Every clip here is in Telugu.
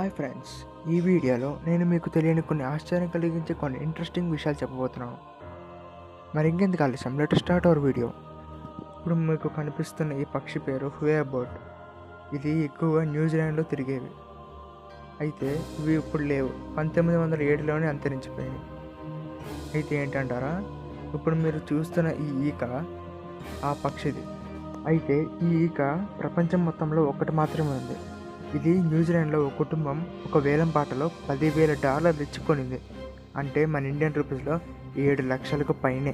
హాయ్ ఫ్రెండ్స్ ఈ వీడియోలో నేను మీకు తెలియని కొన్ని ఆశ్చర్యం కలిగించే కొన్ని ఇంట్రెస్టింగ్ విషయాలు చెప్పబోతున్నాను మరి ఇంకెందుకు ఆలస్యం లెట్ స్టార్ట్ అవర్ వీడియో ఇప్పుడు మీకు కనిపిస్తున్న ఈ పక్షి పేరు హుయే బర్డ్ ఇది ఎక్కువగా న్యూజిలాండ్లో తిరిగేవి అయితే ఇవి ఇప్పుడు లేవు పంతొమ్మిది వందల ఏడులోనే అంతరించిపోయాయి అయితే ఏంటంటారా ఇప్పుడు మీరు చూస్తున్న ఈ ఈక ఆ పక్షిది అయితే ఈ ఈక ప్రపంచం మొత్తంలో ఒకటి మాత్రమే ఉంది ఇది న్యూజిలాండ్లో ఒక కుటుంబం ఒక వేలం పాటలో పదివేల డాలర్లు ఇచ్చుకొనింది అంటే మన ఇండియన్ రూపీస్లో ఏడు లక్షలకు పైనే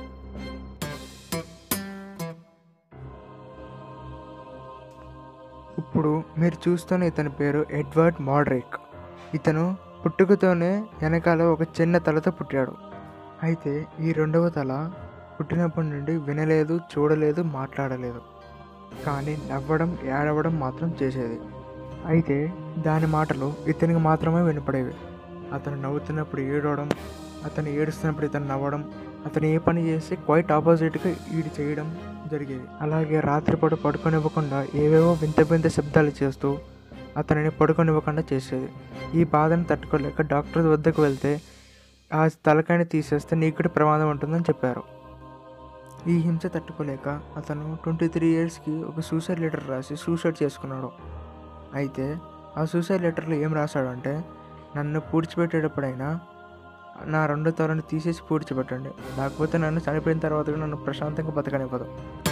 ఇప్పుడు మీరు చూస్తున్న ఇతని పేరు ఎడ్వర్డ్ మాడ్రిక్ ఇతను పుట్టుకతోనే వెనకాల ఒక చిన్న తలతో పుట్టాడు అయితే ఈ రెండవ తల పుట్టినప్పటి నుండి వినలేదు చూడలేదు మాట్లాడలేదు కానీ నవ్వడం ఏడవడం మాత్రం చేసేది అయితే దాని మాటలు ఇతనికి మాత్రమే వినపడేవి అతను నవ్వుతున్నప్పుడు ఏడవడం అతను ఏడుస్తున్నప్పుడు ఇతను నవ్వడం అతను ఏ పని చేస్తే క్వైట్ ఆపోజిట్గా ఈడు చేయడం జరిగేది అలాగే రాత్రిపూట పడుకొనివ్వకుండా ఏవేవో వింత వింత శబ్దాలు చేస్తూ అతనిని పడుకొనివ్వకుండా చేసేది ఈ బాధను తట్టుకోలేక డాక్టర్ వద్దకు వెళ్తే ఆ తలకాయని తీసేస్తే నీకు కూడా ప్రమాదం ఉంటుందని చెప్పారు ఈ హింస తట్టుకోలేక అతను ట్వంటీ త్రీ ఇయర్స్కి ఒక సూసైడ్ లెటర్ రాసి సూసైడ్ చేసుకున్నాడు అయితే ఆ సూసైడ్ లెటర్లో ఏం రాశాడంటే నన్ను పూడ్చిపెట్టేటప్పుడైనా నా రెండో తలని తీసేసి పూడ్చిపెట్టండి లేకపోతే నన్ను చనిపోయిన తర్వాత కూడా నన్ను ప్రశాంతంగా బతకనివ్వదు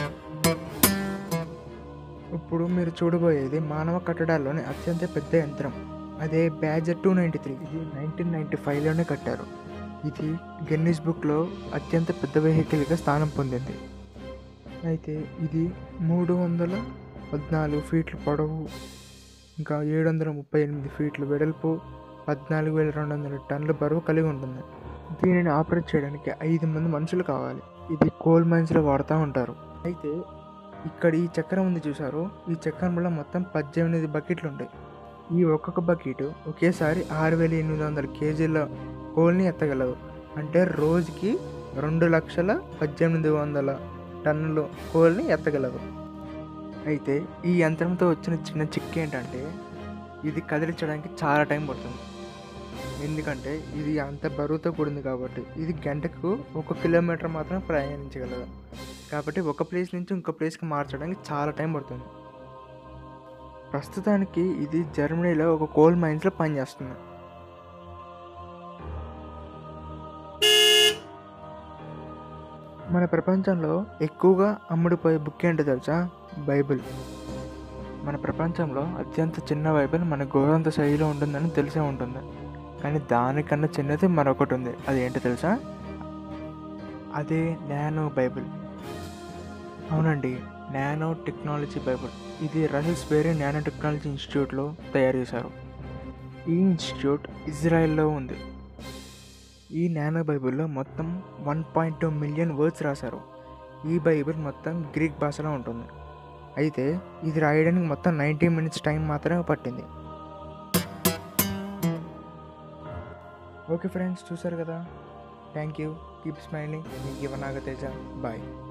ఇప్పుడు మీరు చూడబోయేది మానవ కట్టడాల్లోని అత్యంత పెద్ద యంత్రం అదే బ్యాజర్ టూ నైంటీ త్రీ ఇది నైన్టీన్ నైంటీ ఫైవ్లోనే కట్టారు ఇది గిన్నీస్ బుక్లో అత్యంత పెద్ద వెహికల్గా స్థానం పొందింది అయితే ఇది మూడు వందల పద్నాలుగు ఫీట్ల పొడవు ఇంకా ఏడు వందల ముప్పై ఎనిమిది ఫీట్ల వెడల్పు పద్నాలుగు వేల రెండు వందల టన్నుల బరువు కలిగి ఉంటుంది దీనిని ఆపరేట్ చేయడానికి ఐదు మంది మనుషులు కావాలి ఇది కోల్ మైన్స్లో వాడుతూ ఉంటారు అయితే ఇక్కడ ఈ చక్రం ఉంది చూసారు ఈ చక్రంలో మొత్తం పద్దెనిమిది బకెట్లు ఉంటాయి ఈ ఒక్కొక్క బకెట్ ఒకేసారి ఆరు వేల ఎనిమిది వందల కేజీల కోల్ని ఎత్తగలదు అంటే రోజుకి రెండు లక్షల పద్దెనిమిది వందల టన్నుల కోల్ని ఎత్తగలదు అయితే ఈ యంత్రంతో వచ్చిన చిన్న చిక్కు ఏంటంటే ఇది కదిలించడానికి చాలా టైం పడుతుంది ఎందుకంటే ఇది అంత బరువుతో కూడింది కాబట్టి ఇది గంటకు ఒక కిలోమీటర్ మాత్రం ప్రయాణించగలదు కాబట్టి ఒక ప్లేస్ నుంచి ఇంకో ప్లేస్కి మార్చడానికి చాలా టైం పడుతుంది ప్రస్తుతానికి ఇది జర్మనీలో ఒక కోల్ మైన్స్లో పనిచేస్తుంది మన ప్రపంచంలో ఎక్కువగా అమ్ముడుపోయే బుక్ ఏంటో తెలుసా బైబిల్ మన ప్రపంచంలో అత్యంత చిన్న బైబిల్ మన గోరంత శైలిలో ఉంటుందని తెలిసే ఉంటుంది కానీ దానికన్నా చిన్నది మరొకటి ఉంది అది ఏంటో తెలుసా అదే నానో బైబిల్ అవునండి నానో టెక్నాలజీ బైబిల్ ఇది రహిల్స్ బేరీ నానో టెక్నాలజీ ఇన్స్టిట్యూట్లో తయారు చేశారు ఈ ఇన్స్టిట్యూట్ ఇజ్రాయెల్లో ఉంది ఈ నానో బైబిల్లో మొత్తం one point two million words రాశారు ఈ బైబిల్ మొత్తం గ్రీక్ భాషలో ఉంటుంది అయితే ఇది రాయడానికి మొత్తం నైంటీ మినిట్స్ టైం మాత్రమే పట్టింది ఓకే ఫ్రెండ్స్ చూసారు కదా థ్యాంక్ యూ కీప్ స్మైలింగ్ మీకు ఇవ్వనాగ తేజ బాయ్